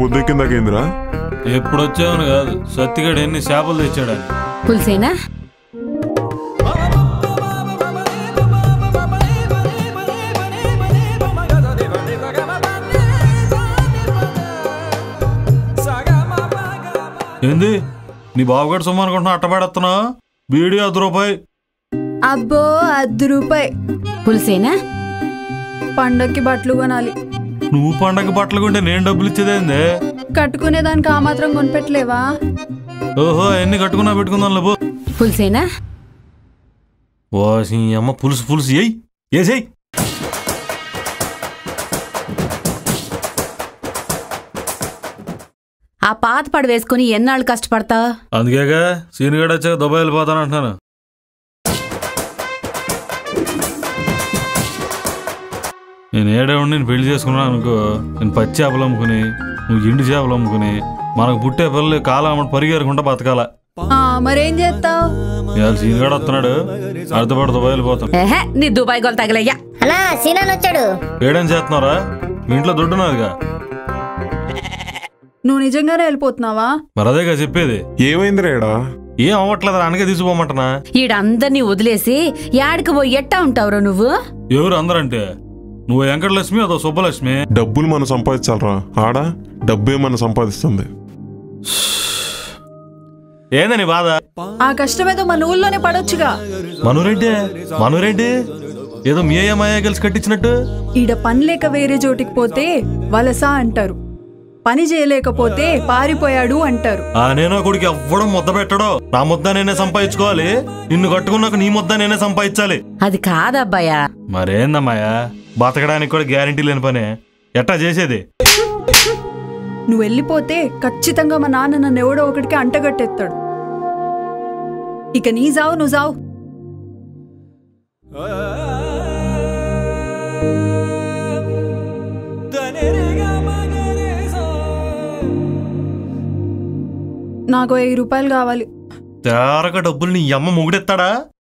పొద్దెక్కిందాకేందిరా ఎప్పుడు వచ్చావని కాదు సత్తిగడు ఎన్ని చేపలు తెచ్చాడని పులిసేనా ఏంది నీ బావగాడు సొమ్ము అనుకుంటున్నా అట్టబడేస్తున్నావు వీడియో అర్ధ రూపాయి అబ్బో అర్ధ రూపాయి పులిసేనా పండక్కి బట్టలు కొనాలి నువ్వు పండగ బట్టలు కొంటే నేను డబ్బులు ఇచ్చేదేంది కట్టుకునే దానికి ఆ మాత్రం కొనిపెట్టలేవా ఓహో ఎన్ని కట్టుకున్నా పెట్టుకుందాం లేబో పులిసేనా వాసి అమ్మ పులుసు పులుసు ఎయ్ ఏసేయ్ ఆ పాత పడ వేసుకుని ఎన్నాళ్ళు కష్టపడతావు అందుకేగా సీనిగడ వచ్చాక దుబాయ్ వెళ్ళిపోతాను అంటున్నాను నేను ఏడే ఉండి నేను పెళ్లి చేసుకున్నాను అనుకో నేను పచ్చి చేపలు అమ్ముకుని నువ్వు ఎండు చేపలు అమ్ముకుని మనకు పుట్టే పిల్లలు కాలం అమ్మటి పరిగెరకుండా బతకాల ఆ, మరేం చేస్తావు ఇవాళ సీనిగడ వస్తున్నాడు అర్థపడి దుబాయ్ వెళ్ళిపోతాం ఏహే నీ దుబాయ్ గోల్ తగలయ్యా అన్నా సీనాన్ వచ్చాడు ఏడేం చేస్తున్నారా మీ ఇంట్లో దుడ్డు నాదిగా నువ్వు నిజంగానే వెళ్ళిపోతున్నావా మరి అదేగా చెప్పేది ఏమైందిరా ఈడ ఏం అవ్వట్లేదు అనకే తీసుకోమంటనా ఈడందరినీ వదిలేసి యాడికి పోయి ఎట్టా ఉంటావురా నువ్వు ఎవరు అందరంటే నువ్వు వెంకటలక్ష్మి అదో సుబ్బలక్ష్మి డబ్బులు మనం సంపాదించాలరా ఆడ డబ్బే మనం సంపాదిస్తుంది ఏందని బాధ ఆ కష్టమేదో మన ఊళ్ళోనే పడొచ్చుగా మనురెడ్డి మనురెడ్డి ఏదో మీ అయ్య మాయ కలిసి కట్టించినట్టు ఈడ పని లేక వేరే చోటికి పోతే వలస అంటారు పని చేయలేకపోతే పారిపోయాడు అంటారు ఆ నేనో కొడుకు ఎవ్వడం ముద్ద పెట్టడో నా ముద్ద నేనే సంపాదించుకోవాలి నిన్ను కట్టుకున్నాక నీ ముద్ద నేనే సంపాదించాలి అది కాదబ్బాయా మరేందమ్మాయా బతకడానికి కూడా గ్యారంటీ లేని పనే ఎట్టా చేసేది నువ్వు వెళ్ళిపోతే ఖచ్చితంగా మా నాన్న నన్ను ఎవడో ఒకటికి అంటగట్టేస్తాడు ఇక నీ జావు నువ్వు జావు నాకు వెయ్యి రూపాయలు కావాలి తేరక డబ్బులు నీ అమ్మ ముగుడెత్తాడా